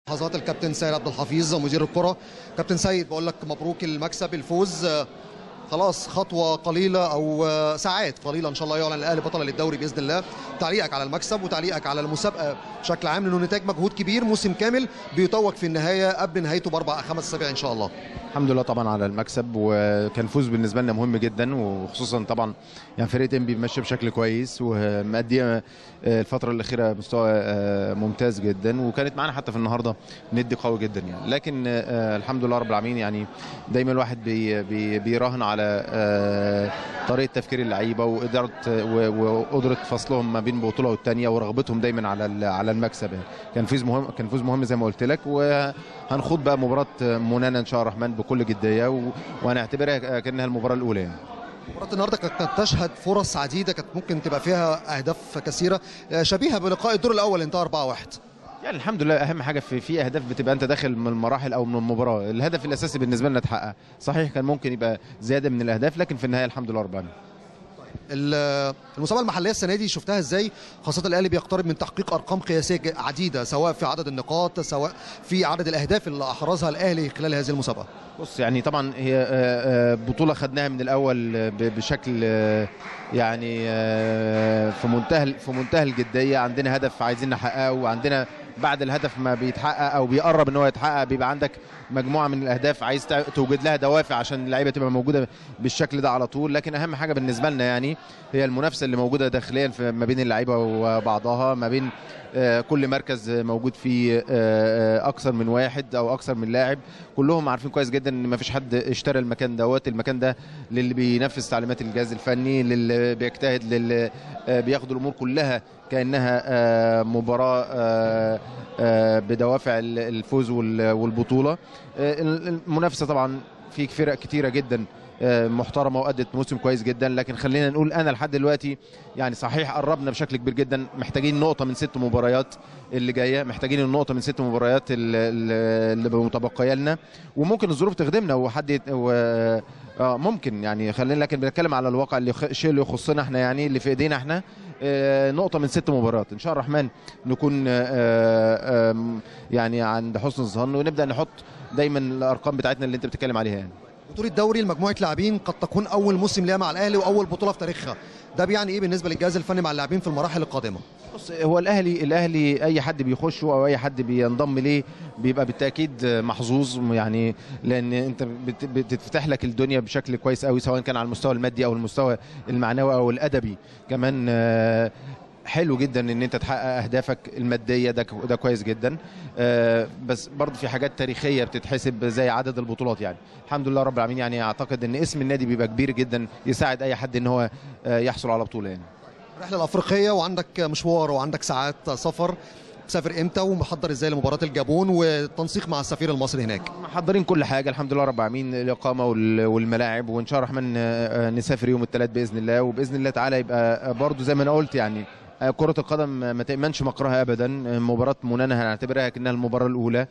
لحظات الكابتن سيد عبد الحفيظ مدير الكرة كابتن سيد بقول لك مبروك المكسب الفوز آه، خلاص خطوة قليلة أو آه، ساعات قليلة إن شاء الله يعلن الأهلي بطل للدوري بإذن الله تعليقك على المكسب وتعليقك على المسابقة بشكل عام لأنه نتاج مجهود كبير موسم كامل بيتوج في النهاية قبل نهايته بأربع خمس أسابيع إن شاء الله الحمد لله طبعا على المكسب وكان فوز بالنسبه لنا مهم جدا وخصوصا طبعا يعني فرقه انبي ماشيه بشكل كويس ومأديه الفتره الاخيره مستوى آه، ممتاز جدا وكانت معانا حتى في النهارده ند قوي جدا يعني لكن آه، الحمد لله رب العالمين يعني دايما الواحد بي بي بيراهن على آه، طريقه تفكير اللعيبه واداره و- وقدره فصلهم ما بين بطوله والثانيه ورغبتهم دايما على ال- على المكسب يعني كان فوز مهم كان فوز مهم زي ما قلت لك وهنخوض بقى مباراه منانا ان شاء الله الرحمن بكل جديه و- وهنعتبرها كانها المباراه الاولى يعني. مباراة النهارده كانت تشهد فرص عديدة كانت ممكن تبقى فيها أهداف كثيرة آه، شبيهة بلقاء الدور الأول انتهى 4-1 يعني الحمد لله اهم حاجه في في اهداف بتبقى انت داخل من المراحل او من المباراه الهدف الاساسي بالنسبه لنا اتحقق صحيح كان ممكن يبقى زياده من الاهداف لكن في النهايه الحمد لله رب العالمين ال- المسابقه المحليه السنه دي شفتها ازاي خاصه الاهلي بيقترب من تحقيق ارقام قياسيه ج- عديده سواء في عدد النقاط سواء في عدد الاهداف اللي احرزها الاهلي خلال هذه المسابقه بص يعني طبعا هي آه، آه، بطوله خدناها من الاول آه، ب- بشكل آه، يعني آه، في منتهى في منتهى الجديه عندنا هدف عايزين نحققه وعندنا بعد الهدف ما بيتحقق او بيقرب ان هو يتحقق بيبقى عندك مجموعه من الاهداف عايز تع- توجد لها دوافع عشان اللعيبه تبقى موجوده بالشكل ده على طول لكن اهم حاجه بالنسبه لنا يعني هي المنافسه اللي موجوده داخليا في ما بين اللعيبه وبعضها ما بين آه، كل مركز موجود فيه آه، آه، اكثر من واحد او اكثر من لاعب كلهم عارفين كويس جدا ان ما فيش حد اشترى المكان دوت المكان ده للي بينفذ تعليمات الجهاز الفني للي بيجتهد للي آه، بياخد الامور كلها كانها آه، مباراه آه، آه، بدوافع ال- الفوز وال- والبطوله آه، المنافسه طبعا في فرق كتيره جدا آه، محترمه وادت موسم كويس جدا لكن خلينا نقول انا لحد دلوقتي يعني صحيح قربنا بشكل كبير جدا محتاجين نقطه من ست مباريات اللي جايه محتاجين النقطه من ست مباريات اللي اللي متبقيه لنا وممكن الظروف تخدمنا وحد يت- و... آه ممكن يعني خلينا لكن بنتكلم على الواقع اللي يخ- الشيء اللي يخصنا احنا يعني اللي في ايدينا احنا آه، نقطه من ست مباريات ان شاء الله الرحمن نكون آه، آم، يعني عند حسن الظن ونبدا نحط دايما الارقام بتاعتنا اللي انت بتتكلم عليها يعني بطوله الدوري لمجموعه لاعبين قد تكون اول موسم ليها مع الاهلي واول بطوله في تاريخها ده بيعني ايه بالنسبه للجهاز الفني مع اللاعبين في المراحل القادمه بص هو الاهلي الاهلي اي حد بيخشه او اي حد بينضم ليه بيبقى بالتاكيد محظوظ يعني لان انت بت- بتتفتح لك الدنيا بشكل كويس قوي سواء كان على المستوى المادي او المستوى المعنوي او الادبي كمان آه، حلو جدا ان انت تحقق اهدافك الماديه ده ده كويس جدا آه، بس برضه في حاجات تاريخيه بتتحسب زي عدد البطولات يعني الحمد لله رب العالمين يعني اعتقد ان اسم النادي بيبقى كبير جدا يساعد اي حد ان هو آه، يحصل على بطوله يعني الرحله الافريقيه وعندك مشوار وعندك ساعات سفر تسافر امتى ومحضر ازاي لمباراه الجابون والتنسيق مع السفير المصري هناك محضرين كل حاجه الحمد لله رب العالمين الاقامه وال- والملاعب وان شاء الله الرحمن آه، نسافر يوم الثلاث باذن الله وباذن الله تعالى يبقى برضو زي ما انا قلت يعني آه، كرة القدم ما تأمنش مقرها أبدا آه، مباراة منانا هنعتبرها كأنها المباراة الأولى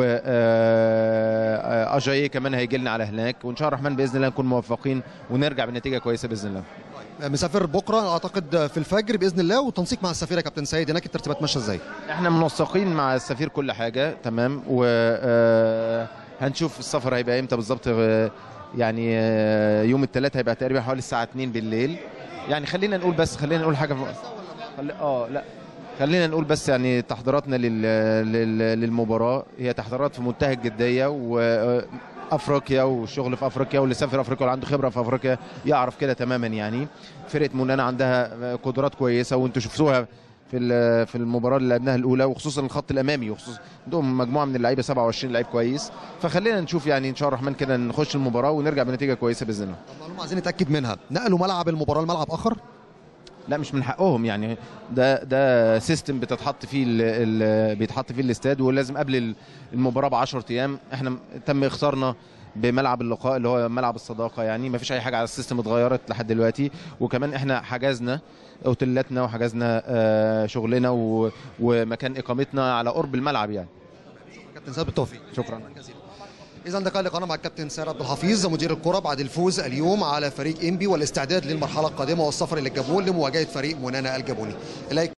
وأجاييه كمان هيجي لنا على هناك وإن شاء الله الرحمن بإذن الله نكون موفقين ونرجع بنتيجة كويسة بإذن الله مسافر بكره اعتقد في الفجر باذن الله وتنسيق مع السفير يا كابتن سيد هناك الترتيبات ماشيه ازاي احنا منسقين مع السفير كل حاجه تمام و آه، هنشوف السفر هيبقى امتى بالظبط آه، يعني آه، يوم الثلاث هيبقى تقريبا حوالي الساعه 2 بالليل يعني خلينا نقول بس خلينا نقول حاجه خلي... اه لا خلينا نقول بس يعني تحضيراتنا لل... لل... للمباراه هي تحضيرات في منتهى الجديه وافريقيا والشغل في افريقيا واللي سافر افريقيا واللي عنده خبره في افريقيا يعرف كده تماما يعني فرقه منانا عندها قدرات كويسه وانتم شفتوها في ال- في المباراه اللي لعبناها الاولى وخصوصا الخط الامامي وخصوصا عندهم مجموعه من اللعيبه 27 لعيب كويس فخلينا نشوف يعني ان شاء الله الرحمن كده نخش المباراه ونرجع بنتيجه كويسه باذن الله طب معلومه عايزين نتاكد منها نقلوا ملعب المباراه لملعب اخر لا مش من حقهم يعني ده ده سيستم بتتحط فيه ال ال بيتحط فيه الاستاد ولازم قبل ال- المباراه ب 10 ايام احنا تم اختارنا بملعب اللقاء اللي هو ملعب الصداقه يعني ما فيش اي حاجه على السيستم اتغيرت لحد دلوقتي وكمان احنا حجزنا اوتيلاتنا وحجزنا آه، شغلنا و- ومكان اقامتنا على قرب الملعب يعني كابتن سيد بالتوفيق شكرا اذا ده كان لقاءنا مع الكابتن سيد عبد الحفيظ مدير الكره بعد الفوز اليوم على فريق انبي والاستعداد للمرحله القادمه والسفر الى الجابون لمواجهه فريق منانا الجابوني اليك